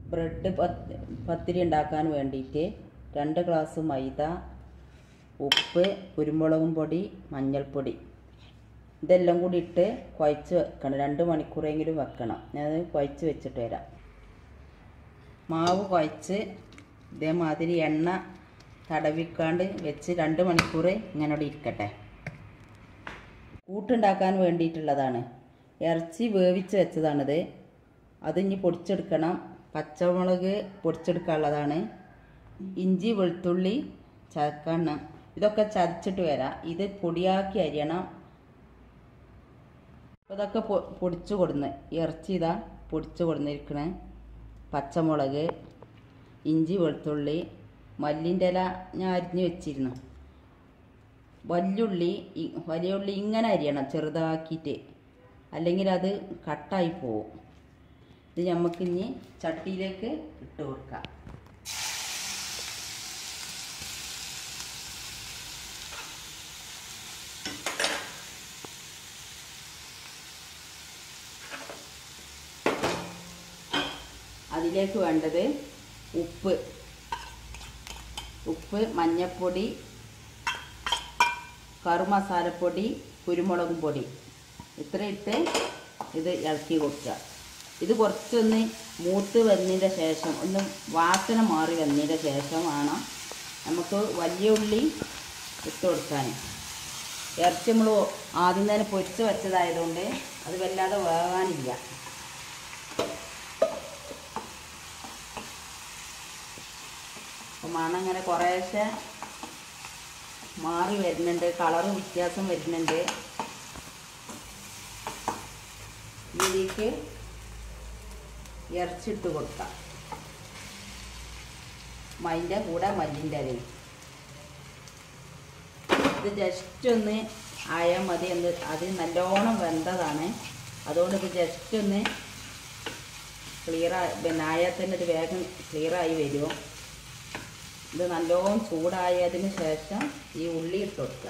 bread പത്ത് പത്തിരി ഉണ്ടാക്കാൻ വേണ്ടിയിട്ട് രണ്ട് ഗ്ലാസ് മൈദ ഉപ്പ് കുരുമുളകും പൊടി മഞ്ഞൾപ്പൊടി ഇതെല്ലാം കൂടി ഇട്ട് കുഴച്ച് വെക്കണം രണ്ട് മണിക്കൂറെങ്കിലും വെക്കണം ഞാനത് കുഴച്ച് വെച്ചിട്ട് വരാം മാവ് കുഴച്ച് ഇതേമാതിരി എണ്ണ തടവിക്കാണ്ട് വെച്ച് രണ്ട് മണിക്കൂർ ഇങ്ങനെ അവിടെ ഇരിക്കട്ടെ കൂട്ടുണ്ടാക്കാൻ വേണ്ടിയിട്ടുള്ളതാണ് ഇറച്ചി വേവിച്ച് വെച്ചതാണിത് അത് ഇനി പൊടിച്ചെടുക്കണം പച്ചമുളക് പൊടിച്ചെടുക്കാനുള്ളതാണ് ഇഞ്ചി വെളുത്തുള്ളി ചതക്കണം ഇതൊക്കെ ചതച്ചിട്ട് വരാം ഇത് പൊടിയാക്കി അരിയണം അപ്പോൾ ഇതൊക്കെ പൊ പൊടിച്ചു കൊടുന്ന് ഇറച്ചി ഇതാ പൊടിച്ചു കൊടുന്നിരിക്കണേ പച്ചമുളക് ഇഞ്ചി വെളുത്തുള്ളി മല്ലിൻ്റെ ഇല ഞാൻ അരിഞ്ഞ് വെച്ചിരുന്നു വല്യുള്ളി ഇ- വലിയ ഉള്ളി ഇങ്ങനെ അരിയണം ചെറുതാക്കിയിട്ട് അല്ലെങ്കിൽ അത് കട്ടായി പോവും ഇത് നമുക്ക് ഇനി ചട്ടിയിലേക്ക് ഇട്ട് കൊടുക്കാം അതിലേക്ക് വേണ്ടത് ഉപ്പ് ഉപ്പ് മഞ്ഞൾപ്പൊടി കറുമസാലപ്പൊടി കുരുമുളകും പൊടി ഇത്ര ഇട്ട് ഇത് ഇളക്കി കൊടുക്കുക ഇത് കുറച്ചൊന്ന് മൂത്ത് വന്നതിൻ്റെ ശേഷം ഒന്ന് വാസന മാറി വന്നതിൻ്റെ ശേഷമാണ് നമുക്ക് വലിയ ഉള്ളി ഇട്ട് കൊടുക്കാൻ ഇറച്ചി നമ്മൾ ആദ്യം തന്നെ പൊരിച്ച് വെച്ചതായതുകൊണ്ട് അത് വല്ലാതെ വേകാനില്ല അപ്പോൾ മണം ഇങ്ങനെ കുറേശ്ശെ മാറി വരുന്നുണ്ട് കളറ് വ്യത്യാസം വരുന്നുണ്ട് ഇതിലേക്ക് ഇറച്ചിട്ട് കൊടുക്കാം മൈൻ്റെ കൂടെ മല്ലിൻ്റെ ഇലയും ഇത് ജസ്റ്റ് ഒന്ന് ആയാൽ മതി എന്ന് അത് നല്ലോണം വെന്തതാണ് അതുകൊണ്ട് ഇത് ജസ്റ്റ് ഒന്ന് ക്ലിയർ പിന്നെ ആയാൽ തന്നെ ഇത് വേഗം ക്ലിയറായി വരും ഇത് നല്ലോണം ചൂടായതിന് ശേഷം ഈ ഉള്ളി ഇട്ട് കൊടുക്കുക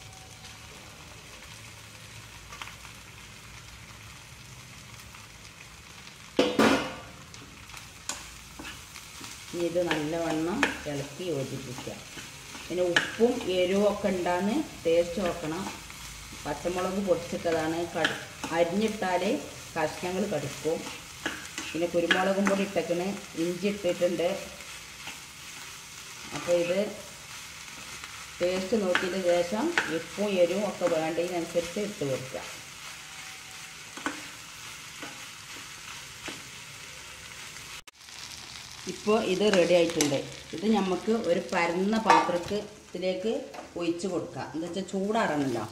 ഇനി ഇത് നല്ലവണ്ണം ഇളക്കി യോജിപ്പിക്കുക പിന്നെ ഉപ്പും എരിവും ഒക്കെ ഉണ്ടാന്ന് ടേസ്റ്റ് നോക്കണം പച്ചമുളക് പൊടിച്ചിട്ടതാണ് കടി അരിഞ്ഞിട്ടാൽ കഷ്ണങ്ങൾ കടിക്കും പിന്നെ കുരുമുളകും പൊടി ഇട്ടേക്കണ് ഇഞ്ചി ഇട്ടിട്ടുണ്ട് അപ്പോൾ ഇത് ടേസ്റ്റ് നോക്കിയതിന് ശേഷം ഉപ്പും എരിവും ഒക്കെ വേണ്ടതിനനുസരിച്ച് ഇട്ട് കൊടുക്കുക ഇപ്പോൾ ഇത് റെഡി ആയിട്ടുണ്ട് ഇത് നമുക്ക് ഒരു പരന്ന പാത്രത്തിലേക്ക് ഒഴിച്ച് കൊടുക്കാം എന്താ വെച്ചാൽ ചൂടാറണല്ലോ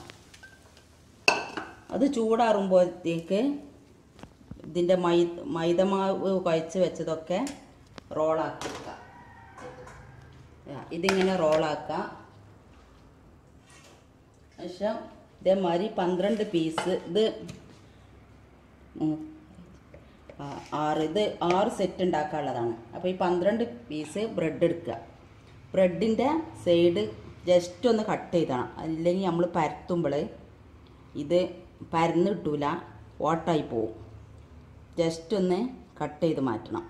അത് ചൂടാറുമ്പോഴത്തേക്ക് ഇതിൻ്റെ മൈ മൈദമാവ് കുഴച്ച് വെച്ചതൊക്കെ റോളാക്കി വെക്കാം ആ, ഇതിങ്ങനെ റോളാക്കാം ശേഷം ഇതേമാതിരി പന്ത്രണ്ട് പീസ് ഇത് ഉം, ആ, ആറ് ഇത് ആറ് സെറ്റ് ഉണ്ടാക്കാനുള്ളതാണ് അപ്പോൾ ഈ പന്ത്രണ്ട് പീസ് ബ്രെഡ് എടുക്കുക ബ്രെഡിൻ്റെ സൈഡ് ജസ്റ്റ് ഒന്ന് കട്ട് ചെയ്തണം അല്ലെങ്കിൽ നമ്മൾ പരത്തുമ്പോൾ ഇത് പരന്ന് കിട്ടൂല ഓട്ടായി പോവും ജസ്റ്റ് ഒന്ന് കട്ട് ചെയ്ത് മാറ്റണം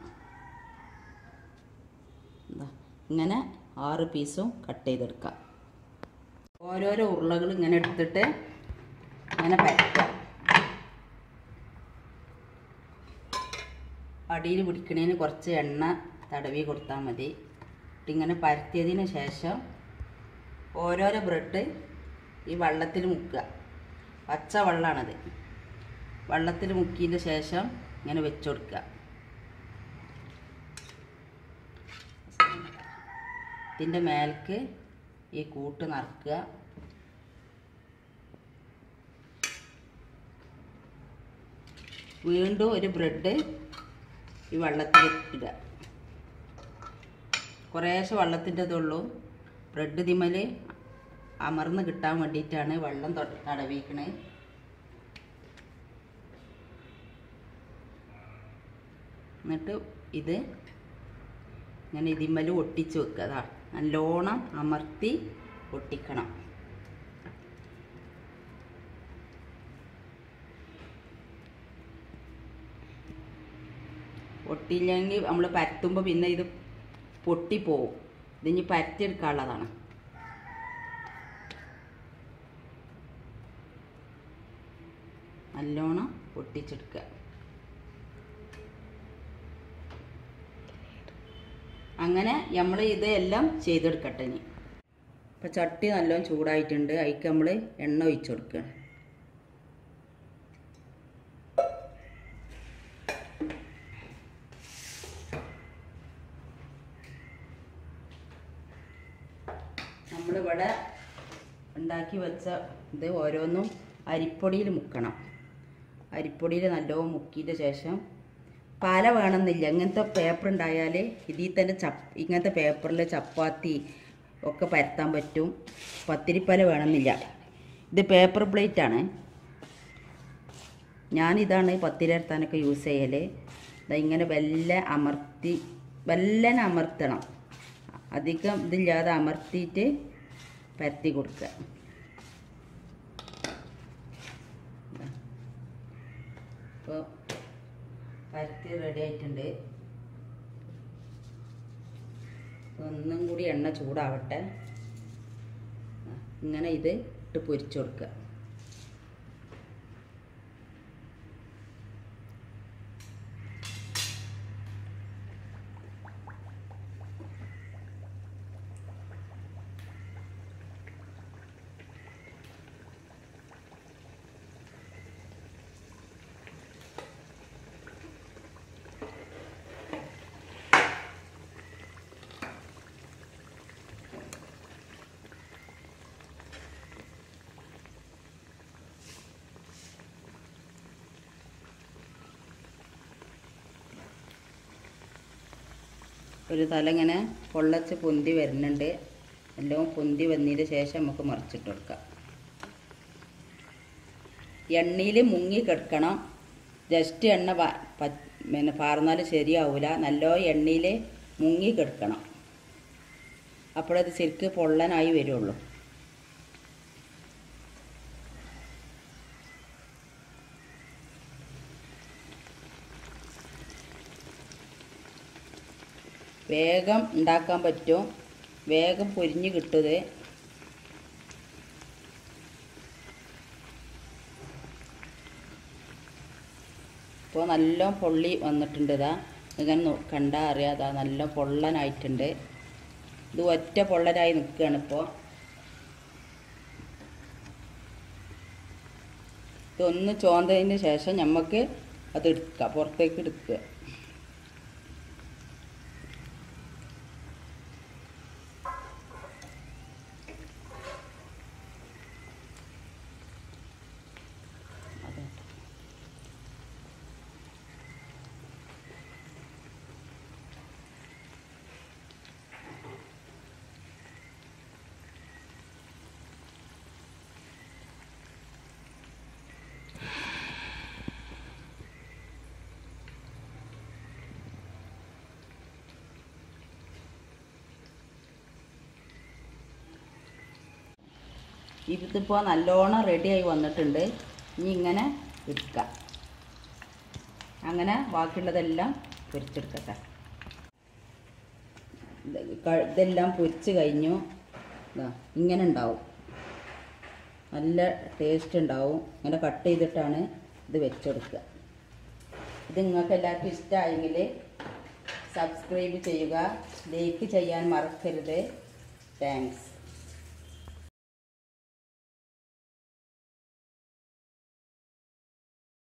ദാ, ഇങ്ങനെ ആറ് പീസും കട്ട് ചെയ്തെടുക്കാം ഓരോരോ ഉരുളകൾ ഇങ്ങനെ എടുത്തിട്ട് ഇങ്ങനെ പരത്താം അടിയിൽ പിടിക്കണതിന് കുറച്ച് എണ്ണ തടവി കൊടുത്താൽ മതി എന്നിട്ട് ഇങ്ങനെ പരത്തിയതിന് ശേഷം ഓരോരോ ബ്രെഡ് ഈ വെള്ളത്തിൽ മുക്കുക പച്ച വെള്ളമാണത് വെള്ളത്തിൽ മുക്കിയതിന് ശേഷം ഇങ്ങനെ വെച്ച് കൊടുക്കുക ഇതിൻ്റെ മേൽക്ക് ഈ കൂട്ട് നിറക്കുക വീണ്ടും ഒരു ബ്രെഡ് ഈ വെള്ളത്തിൽ ഇടുക കുറേശ്ശെ വെള്ളത്തിൻ്റെ ഇതുള്ളൂ ബ്രെഡ് തിമ്മൽ അമർന്ന് കിട്ടാൻ വേണ്ടിയിട്ടാണ് വെള്ളം തൊ- തടവിക്കണത് എന്നിട്ട് ഇത് ഇങ്ങനെ ഇതിമ്മൽ ഒട്ടിച്ച് വെക്കുക അതാ നല്ലോണം അമർത്തി ഒട്ടിക്കണം ഒട്ടിയില്ലെങ്കിൽ നമ്മൾ പരത്തുമ്പോൾ പിന്നെ ഇത് പൊട്ടിപ്പോവും ഇതിനി പരത്തിയെടുക്കാനുള്ളതാണ് നല്ലോണം പൊട്ടിച്ചെടുക്കുക അങ്ങനെ നമ്മൾ ഇത് എല്ലാം ചെയ്തെടുക്കട്ടെ ഇനി ഇപ്പം ചട്ടി നല്ലോണം ചൂടായിട്ടുണ്ട് അതിക്ക് നമ്മൾ എണ്ണ ഒഴിച്ചു കൊടുക്കുക നമ്മളിവിടെ ഉണ്ടാക്കി വെച്ച ഇത് ഓരോന്നും അരിപ്പൊടിയിൽ മുക്കണം അരിപ്പൊടിയിൽ നല്ലോണം മുക്കിയിട്ട് ശേഷം പാല വേണമെന്നില്ല ഇങ്ങനത്തെ പേപ്പർ ഉണ്ടായാൽ ഇതിൽ തന്നെ ചപ്പ് ഇങ്ങനത്തെ പേപ്പറിൽ ചപ്പാത്തി ഒക്കെ പരത്താൻ പറ്റും പത്തിരിപ്പാല വേണമെന്നില്ല ഇത് പേപ്പർ പ്ലേറ്റ് ആണ് ഞാനിതാണ് പത്തിരി പരത്താനൊക്കെ യൂസ് ചെയ്യൽ ദാ ഇങ്ങനെ വെല്ല അമർത്തി വെല്ലനെ അമർത്തണം അധികം ഇതില്ലാതെ അമർത്തിയിട്ട് പരത്തി കൊടുക്കുക ഇപ്പോൾ പരത്തി റെഡി ആയിട്ടുണ്ട് ഒന്നും കൂടി എണ്ണ ചൂടാവട്ടെ ഇങ്ങനെ ഇത് ഇട്ട് പൊരിച്ചു കൊടുക്കുക ഒരു തല ഇങ്ങനെ പൊള്ളച്ച് പൊന്തി വരുന്നുണ്ട് എല്ലാം പൊന്തി വന്നതിന് ശേഷം നമുക്ക് മറിച്ചിട്ട് കൊടുക്കാം എണ്ണയിൽ മുങ്ങി കിടക്കണം ജസ്റ്റ് എണ്ണ പ- പ- പിന്നെ പാർന്നാൽ ശരിയാവില്ല നല്ല എണ്ണയിൽ മുങ്ങി കിടക്കണം അപ്പോഴത് ശരിക്ക് പൊള്ളനായി വരുള്ളൂ വേഗം ഉണ്ടാക്കാൻ പറ്റും വേഗം പൊരിഞ്ഞ് കിട്ടുത് ഇപ്പോൾ നല്ല പൊള്ളി വന്നിട്ടുണ്ട് ഇതാ ഇങ്ങനെ നോ- കണ്ടാൽ അറിയാം അതാ നല്ല പൊള്ളനായിട്ടുണ്ട് ഇത് ഒറ്റ പൊള്ളനായി നിൽക്കുകയാണ് ഇപ്പോൾ ഇതൊന്ന് ചോന്തതിന് ശേഷം നമുക്ക് അത് എടുക്കുക പുറത്തേക്ക് എടുക്കുക അതെ ഇതിപ്പോൾ നല്ലോണം റെഡിയായി വന്നിട്ടുണ്ട് ഇനി ഇങ്ങനെ എടുക്കാം അങ്ങനെ ബാക്കിയുള്ളതെല്ലാം പൊരിച്ചെടുക്കട്ടെ ഇത് ക- ഇതെല്ലാം പൊരിച്ച് കഴിഞ്ഞു ഇതാ ഇങ്ങനെ ഉണ്ടാവും നല്ല ടേസ്റ്റ് ഉണ്ടാവും ഇങ്ങനെ കട്ട് ചെയ്തിട്ടാണ് ഇത് വെച്ചെടുക്കുക ഇത് നിങ്ങൾക്ക് എല്ലാവർക്കും ഇഷ്ടമായെങ്കിൽ സബ്സ്ക്രൈബ് ചെയ്യുക ലൈക്ക് ചെയ്യാൻ മറക്കരുത് താങ്ക്സ്